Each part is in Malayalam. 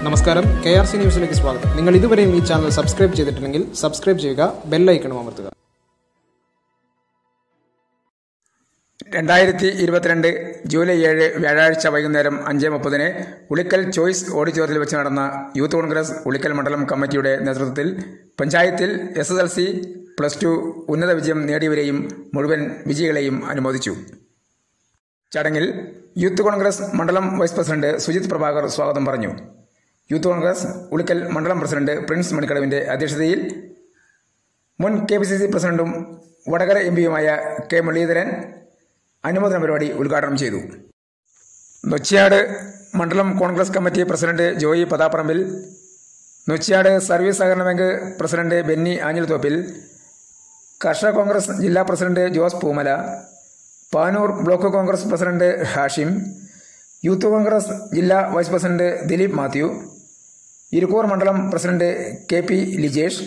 നമസ്കാരം കെ ആർ സി ന്യൂസിലേക്ക് സ്വാഗതം നിങ്ങൾ ഇതുവരെയും ഈ ചാനൽ സബ്സ്ക്രൈബ് ചെയ്തിട്ടുണ്ടെങ്കിൽ സബ്സ്ക്രൈബ് ചെയ്യുക ബെല്ലൈക്കണും അമർത്തുക രണ്ടായിരത്തി ഇരുപത്തിരണ്ട് ജൂലൈ ഏഴ് വ്യാഴാഴ്ച വൈകുന്നേരം അഞ്ച് മുപ്പതിന് ഉളിക്കൽ ചോയ്സ് ഓഡിറ്റോറിയത്തിൽ വെച്ച് നടന്ന യൂത്ത് കോൺഗ്രസ് ഉളിക്കൽ മണ്ഡലം കമ്മിറ്റിയുടെ നേതൃത്വത്തിൽ പഞ്ചായത്തിൽ S S L C plus two ഉന്നത വിജയം നേടിയവരെയും മുഴുവൻ വിജയികളെയും അനുമോദിച്ചു ചടങ്ങിൽ യൂത്ത് കോൺഗ്രസ് മണ്ഡലം വൈസ് പ്രസിഡന്റ് സുജിത് പ്രഭാകർ സ്വാഗതം പറഞ്ഞു യൂത്ത് കോൺഗ്രസ് ഉളിക്കൽ മണ്ഡലം പ്രസിഡന്റ് പ്രിൻസ് മണിക്കടവിന്റെ അധ്യക്ഷതയിൽ മുൻ കെ പി സി സി പ്രസിഡന്റും വടകര എം പിയുമായ കെ മുരളീധരൻ അനുമോദന പരിപാടി ഉദ്ഘാടനം ചെയ്തു നൊച്ചിയാട് മണ്ഡലം Congress committee president Joy Pathapparambil Nochiyad service സഹകരണ ബാങ്ക് പ്രസിഡന്റ് ബെന്നി ആഞ്ഞിൽത്തോപ്പിൽ കർഷക കോൺഗ്രസ് ജില്ലാ president Jose Poomala Panoor block Congress president Hashim youth Congress ജില്ലാ വൈസ് പ്രസിഡന്റ് ദിലീപ് മാത്യു ഇരിക്കൂർ മണ്ഡലം president K P Lijesh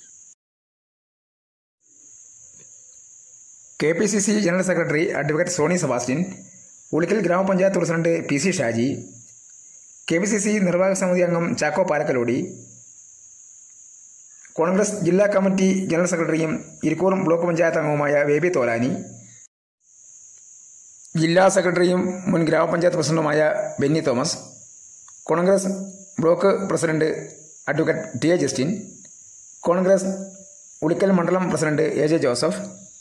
K P C C general secretary advocate Sony Sebastian Ulikkal ഗ്രാമപഞ്ചായത്ത് president P C Shaji K P C C നിർവാഹക സമിതി അംഗം ചാക്കോ പാലക്കലോടി കോൺഗ്രസ് ജില്ലാ കമ്മിറ്റി ജനറൽ സെക്രട്ടറിയും ഇരിക്കൂർ ബ്ലോക്ക് പഞ്ചായത്ത് അംഗവുമായ ബേബി തോലാനി ജില്ലാ സെക്രട്ടറിയും മുൻ ഗ്രാമപഞ്ചായത്ത് പ്രസിഡന്റുമായ Benny Thomas Congress block president advocate T A Justin Congress Ulikkal മണ്ഡലം president A J Joseph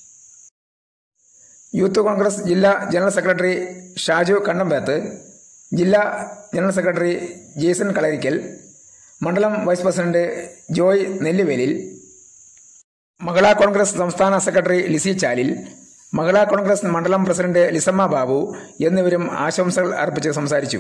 youth Congress ജില്ലാ ജനറൽ സെക്രട്ടറി ഷാജു കണ്ണമ്പേത്ത് ജില്ലാ ജനറൽ സെക്രട്ടറി ജേസൺ കളരിക്കൽ മണ്ഡലം vice president Joy Nelluvelil Mahila Congress സംസ്ഥാന സെക്രട്ടറി ലിസി ചാലിൽ മഹിളാ കോൺഗ്രസ് മണ്ഡലം പ്രസിഡന്റ് ലിസമ്മ ബാബു എന്നിവരും ആശംസകൾ അർപ്പിച്ച് സംസാരിച്ചു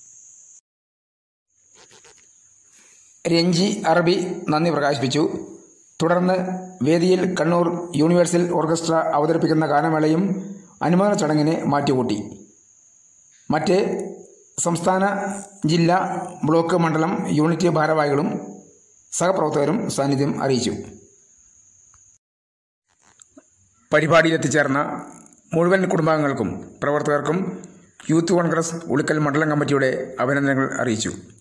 രഞ്ജി അറബി നന്ദി പ്രകാശിപ്പിച്ചു തുടർന്ന് വേദിയിൽ കണ്ണൂർ യൂണിവേഴ്സൽ ഓർക്കസ്ട്ര അവതരിപ്പിക്കുന്ന ഗാനമേളയും അനുമോദന ചടങ്ങിനെ മാറ്റിക്കൂട്ടി മറ്റ് സംസ്ഥാന ജില്ലാ ബ്ലോക്ക് മണ്ഡലം യൂണിറ്റ് ഭാരവാഹികളും സഹപ്രവർത്തകരും സാന്നിധ്യം അറിയിച്ചു പരിപാടിയിൽ എത്തിച്ചേർന്ന മുഴുവൻ കുടുംബാംഗങ്ങൾക്കും പ്രവർത്തകർക്കും യൂത്ത് കോൺഗ്രസ് ഉളിക്കൽ മണ്ഡലം കമ്മിറ്റിയുടെ അഭിനന്ദനങ്ങൾ അറിയിച്ചു